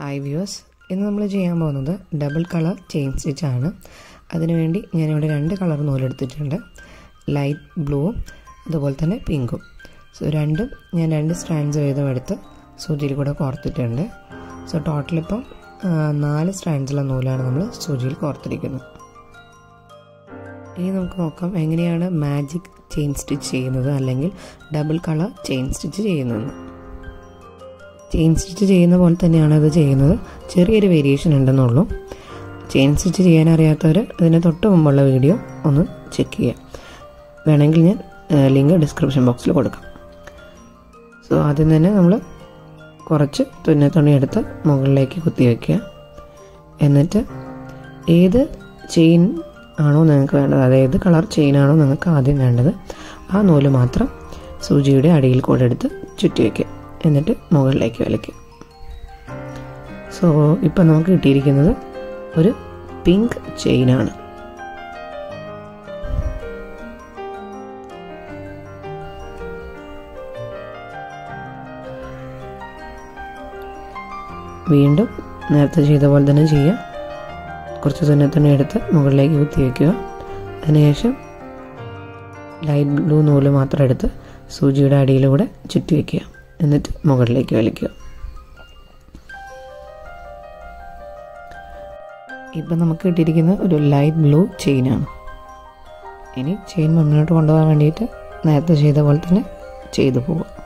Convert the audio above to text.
hi views ഇന്ന് നമ്മൾ ചെയ്യാൻ പോകുന്നത് ഡബിൾ കളർ ചെയിൻ സ്റ്റിച്ച് ആണ് അതിനുവേണ്ടി ഞാനിവിടെ രണ്ട് കളർ നൂലെടുത്തിട്ടുണ്ട് ലൈറ്റ് ബ്ലൂവും അതുപോലെ തന്നെ പിങ്കും സോ രണ്ടും ഞാൻ രണ്ട് സ്ട്രാൻഡ്സ് വീതം എടുത്ത് സൂചിയിൽ കൂടെ കോർത്തിട്ടുണ്ട് സോ ടോട്ടൽ ഇപ്പം നാല് സ്ട്രാൻഡ്സുള്ള നൂലാണ് നമ്മൾ സൂചിയിൽ കോർത്തിരിക്കുന്നത് ഇനി നമുക്ക് നോക്കാം എങ്ങനെയാണ് മാജിക് ചെയിൻ സ്റ്റിച്ച് ചെയ്യുന്നത് അല്ലെങ്കിൽ ഡബിൾ കളർ ചെയിൻ സ്റ്റിച്ച് ചെയ്യുന്നതെന്ന് ചെയിൻ സ്റ്റിച്ച് ചെയ്യുന്ന പോലെ തന്നെയാണ് ഇത് ചെയ്യുന്നത് ചെറിയൊരു വേരിയേഷൻ ഉണ്ടെന്നുള്ളൂ ചെയിൻ സ്റ്റിച്ച് ചെയ്യാൻ അറിയാത്തവർ ഇതിന് തൊട്ട് മുമ്പുള്ള വീഡിയോ ഒന്ന് ചെക്ക് ചെയ്യാം വേണമെങ്കിൽ ഞാൻ ലിങ്ക് ഡിസ്ക്രിപ്ഷൻ ബോക്സിൽ കൊടുക്കാം സോ ആദ്യം തന്നെ നമ്മൾ കുറച്ച് തുന്നത്തുണി എടുത്ത് മുകളിലേക്ക് കുത്തി വയ്ക്കുക എന്നിട്ട് ഏത് ചെയിൻ ആണോ നിങ്ങൾക്ക് വേണ്ടത് അതായത് കളർ ചെയിൻ ആണോ നിങ്ങൾക്ക് ആദ്യം വേണ്ടത് ആ നൂല് മാത്രം സൂചിയുടെ അടിയിൽ കൂടെ എടുത്ത് ചുറ്റി വയ്ക്കുക എന്നിട്ട് മുകളിലേക്ക് വലിക്കുക സോ ഇപ്പം നമുക്ക് കിട്ടിയിരിക്കുന്നത് ഒരു പിങ്ക് ചെയിനാണ് വീണ്ടും നേരത്തെ ചെയ്ത പോലെ തന്നെ ചെയ്യുക കുറച്ച് തുന്നത്തുണി എടുത്ത് മുകളിലേക്ക് കുത്തി വയ്ക്കുക അതിനുശേഷം ലൈറ്റ് ബ്ലൂ നൂല് മാത്രം എടുത്ത് സൂചിയുടെ അടിയിലൂടെ ചുറ്റി വയ്ക്കുക എന്നിട്ട് മുകളിലേക്ക് വലിക്കുക ഇപ്പം നമുക്ക് കിട്ടിയിരിക്കുന്ന ഒരു ലൈറ്റ് ബ്ലൂ ചെയിനാണ് ഇനി ചെയിൻ മുന്നോട്ട് കൊണ്ടുപോകാൻ വേണ്ടിയിട്ട് നേരത്തെ ചെയ്ത പോലെ തന്നെ ചെയ്തു പോവുക